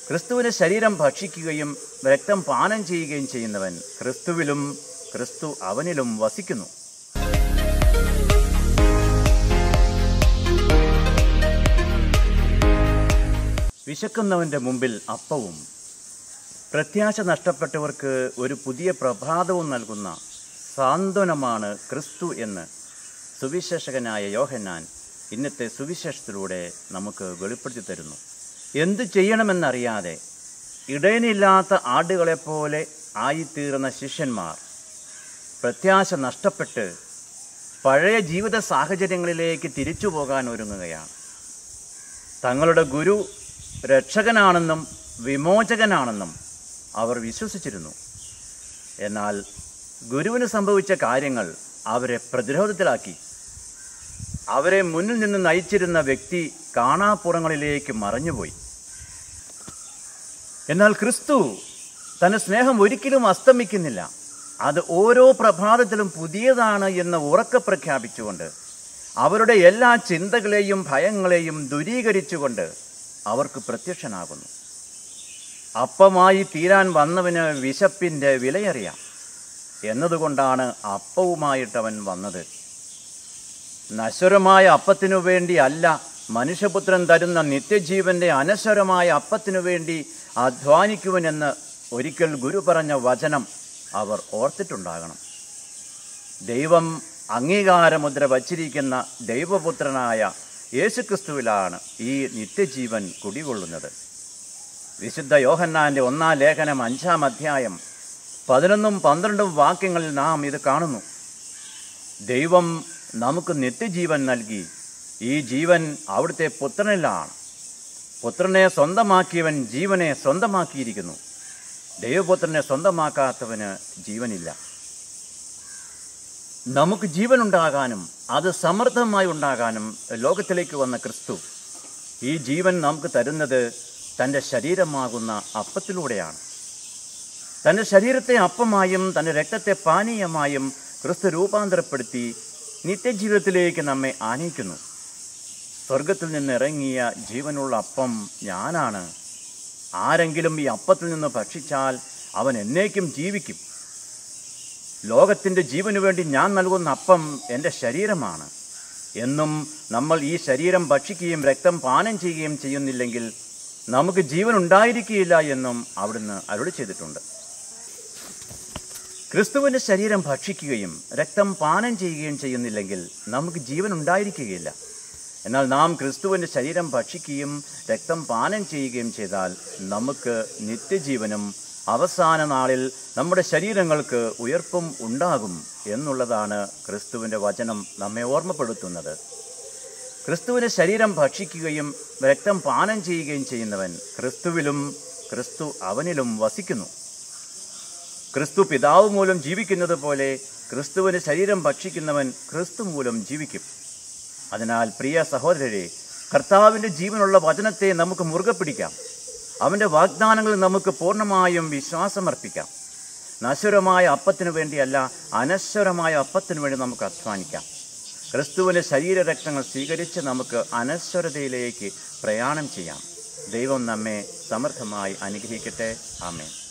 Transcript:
ക്രിസ്തുവിൻ്റെ ശരീരം ഭക്ഷിക്കുകയും രക്തം പാനം ചെയ്യുകയും ചെയ്യുന്നവൻ ക്രിസ്തുവിലും ക്രിസ്തു അവനിലും വസിക്കുന്നു വിശക്കുന്നവൻ്റെ മുമ്പിൽ അപ്പവും പ്രത്യാശ നഷ്ടപ്പെട്ടവർക്ക് ഒരു പുതിയ പ്രഭാതവും നൽകുന്ന സാന്ത്വനമാണ് ക്രിസ്തു എന്ന് സുവിശേഷകനായ യോഹന്നാൻ ഇന്നത്തെ സുവിശേഷത്തിലൂടെ നമുക്ക് വെളിപ്പെടുത്തി തരുന്നു എന്തു ചെയ്യണമെന്നറിയാതെ ഇടയനില്ലാത്ത ആടുകളെപ്പോലെ ആയിത്തീർന്ന ശിഷ്യന്മാർ പ്രത്യാശ നഷ്ടപ്പെട്ട് പഴയ ജീവിത സാഹചര്യങ്ങളിലേക്ക് തിരിച്ചു പോകാൻ ഒരുങ്ങുകയാണ് തങ്ങളുടെ ഗുരു രക്ഷകനാണെന്നും വിമോചകനാണെന്നും അവർ വിശ്വസിച്ചിരുന്നു എന്നാൽ ഗുരുവിന് സംഭവിച്ച കാര്യങ്ങൾ അവരെ പ്രതിരോധത്തിലാക്കി അവരെ മുന്നിൽ നിന്ന് നയിച്ചിരുന്ന വ്യക്തി കാണാപ്പുറങ്ങളിലേക്ക് മറഞ്ഞുപോയി എന്നാൽ ക്രിസ്തു തന്റെ സ്നേഹം ഒരിക്കലും അസ്തമിക്കുന്നില്ല അത് ഓരോ പ്രഭാതത്തിലും പുതിയതാണ് എന്ന് ഉറക്കെ പ്രഖ്യാപിച്ചുകൊണ്ട് അവരുടെ എല്ലാ ചിന്തകളെയും ഭയങ്ങളെയും ദൂരീകരിച്ചുകൊണ്ട് അവർക്ക് പ്രത്യക്ഷനാകുന്നു അപ്പമായി തീരാൻ വന്നവന് വിശപ്പിൻ്റെ വിലയറിയാം എന്നതുകൊണ്ടാണ് അപ്പവുമായിട്ടവൻ വന്നത് നശ്വരമായ അപ്പത്തിനു വേണ്ടി അല്ല മനുഷ്യപുത്രൻ തരുന്ന നിത്യജീവന്റെ അനശ്വരമായ അപ്പത്തിനു വേണ്ടി അധ്വാനിക്കുവനെന്ന് ഒരിക്കൽ ഗുരു പറഞ്ഞ വചനം അവർ ഓർത്തിട്ടുണ്ടാകണം ദൈവം അംഗീകാരമുദ്ര വച്ചിരിക്കുന്ന ദൈവപുത്രനായ യേശുക്രിസ്തുവിലാണ് ഈ നിത്യജീവൻ കുടികൊള്ളുന്നത് വിശുദ്ധ യോഹന്നാന്റെ ഒന്നാം ലേഖനം അഞ്ചാം അധ്യായം പതിനൊന്നും പന്ത്രണ്ടും വാക്യങ്ങളിൽ നാം ഇത് കാണുന്നു ദൈവം നമുക്ക് നിത്യജീവൻ നൽകി ഈ ജീവൻ അവിടുത്തെ പുത്രനിലാണ് പുത്രനെ സ്വന്തമാക്കിയവൻ ജീവനെ സ്വന്തമാക്കിയിരിക്കുന്നു ദൈവപുത്രനെ സ്വന്തമാക്കാത്തവന് ജീവനില്ല നമുക്ക് ജീവൻ ഉണ്ടാകാനും അത് സമൃദ്ധമായി ഉണ്ടാകാനും ലോകത്തിലേക്ക് വന്ന ക്രിസ്തു ഈ ജീവൻ നമുക്ക് തരുന്നത് തൻ്റെ ശരീരമാകുന്ന അപ്പത്തിലൂടെയാണ് തൻ്റെ ശരീരത്തെ അപ്പമായും തൻ്റെ രക്തത്തെ പാനീയമായും ക്രിസ്തു രൂപാന്തരപ്പെടുത്തി നിത്യജീവിതത്തിലേക്ക് നമ്മെ ആനയിക്കുന്നു സ്വർഗത്തിൽ നിന്ന് ഇറങ്ങിയ ജീവനുള്ള അപ്പം ഞാനാണ് ആരെങ്കിലും ഈ അപ്പത്തിൽ നിന്ന് ഭക്ഷിച്ചാൽ അവൻ എന്നേക്കും ജീവിക്കും ലോകത്തിൻ്റെ ജീവന് വേണ്ടി ഞാൻ നൽകുന്ന അപ്പം എൻ്റെ ശരീരമാണ് എന്നും നമ്മൾ ഈ ശരീരം ഭക്ഷിക്കുകയും രക്തം പാനം ചെയ്യുകയും ചെയ്യുന്നില്ലെങ്കിൽ നമുക്ക് ജീവൻ ഉണ്ടായിരിക്കുകയില്ല എന്നും അവിടുന്ന് അരുളി ചെയ്തിട്ടുണ്ട് ക്രിസ്തുവിൻ്റെ ശരീരം ഭക്ഷിക്കുകയും രക്തം പാനം ചെയ്യുകയും ചെയ്യുന്നില്ലെങ്കിൽ നമുക്ക് ജീവൻ ഉണ്ടായിരിക്കുകയില്ല എന്നാൽ നാം ക്രിസ്തുവിൻ്റെ ശരീരം ഭക്ഷിക്കുകയും രക്തം പാനം ചെയ്യുകയും ചെയ്താൽ നമുക്ക് നിത്യജീവനും അവസാന നാളിൽ നമ്മുടെ ശരീരങ്ങൾക്ക് ഉയർപ്പും ഉണ്ടാകും എന്നുള്ളതാണ് ക്രിസ്തുവിൻ്റെ വചനം നമ്മെ ഓർമ്മപ്പെടുത്തുന്നത് ക്രിസ്തുവിൻ്റെ ശരീരം ഭക്ഷിക്കുകയും രക്തം പാനം ചെയ്യുകയും ചെയ്യുന്നവൻ ക്രിസ്തുവിലും ക്രിസ്തു അവനിലും വസിക്കുന്നു ക്രിസ്തു പിതാവ് മൂലം ജീവിക്കുന്നത് പോലെ ക്രിസ്തുവിൻ്റെ ശരീരം ഭക്ഷിക്കുന്നവൻ ക്രിസ്തു മൂലം ജീവിക്കും അതിനാൽ പ്രിയ സഹോദരരെ കർത്താവിൻ്റെ ജീവനുള്ള വചനത്തെ നമുക്ക് മുറുകെ പിടിക്കാം അവൻ്റെ വാഗ്ദാനങ്ങളിൽ നമുക്ക് പൂർണ്ണമായും വിശ്വാസമർപ്പിക്കാം നശ്വരമായ അപ്പത്തിനു വേണ്ടിയല്ല അനശ്വരമായ അപ്പത്തിനു വേണ്ടി നമുക്ക് അധ്വാനിക്കാം ക്രിസ്തുവിൻ്റെ ശരീരരക്തങ്ങൾ സ്വീകരിച്ച് നമുക്ക് അനശ്വരതയിലേക്ക് പ്രയാണം ചെയ്യാം ദൈവം നമ്മെ സമൃദ്ധമായി അനുഗ്രഹിക്കട്ടെ ആമേൻ